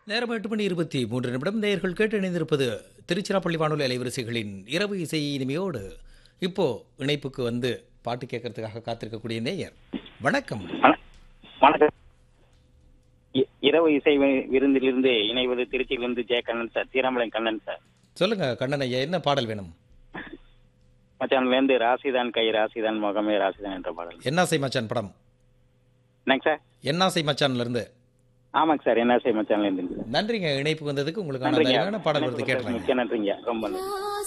நேரம் எட்டு மணி இருபத்தி மூன்று நிமிடம் நேயர்கள் கேட்டு இணைந்திருப்பது திருச்சிராப்பள்ளி வானொலி அலைவரிசைகளின் இரவு இசை இனிமையோடு இப்போ இணைப்புக்கு வந்து பாட்டு கேட்கறதுக்காக காத்திருக்கக்கூடிய நேயர் வணக்கம் வண- வணக்கம் இ- இரவு இசை வி- விருந்திலிருந்து இணைவது திருச்சியிலிருந்து ஜெய கண்ணன் சார் தீராமலை கண்ணன் சார் சொல்லுங்க கண்ணன் ஐயா என்ன பாடல் வேணும் மச்சான்ல இருந்து ராசிதான் கை ராசிதான் முகமே ராசிதான் என்ற பாடல் என்னாசை மச்சான் படம் என்னங்க சார் என்னாசை மச்சான்ல இருந்து ஆமாங்க சார் என்ன செய்ய மச்சான்ல இருந்து நன்றிங்க இணைப்பு வந்ததுக்கு உங்களுக்கான அந்த நன்றிங்க அழகான பாடல் வருது கேட்கலாம் மிக்க நன்றிங்க ரொம்ப நன்றி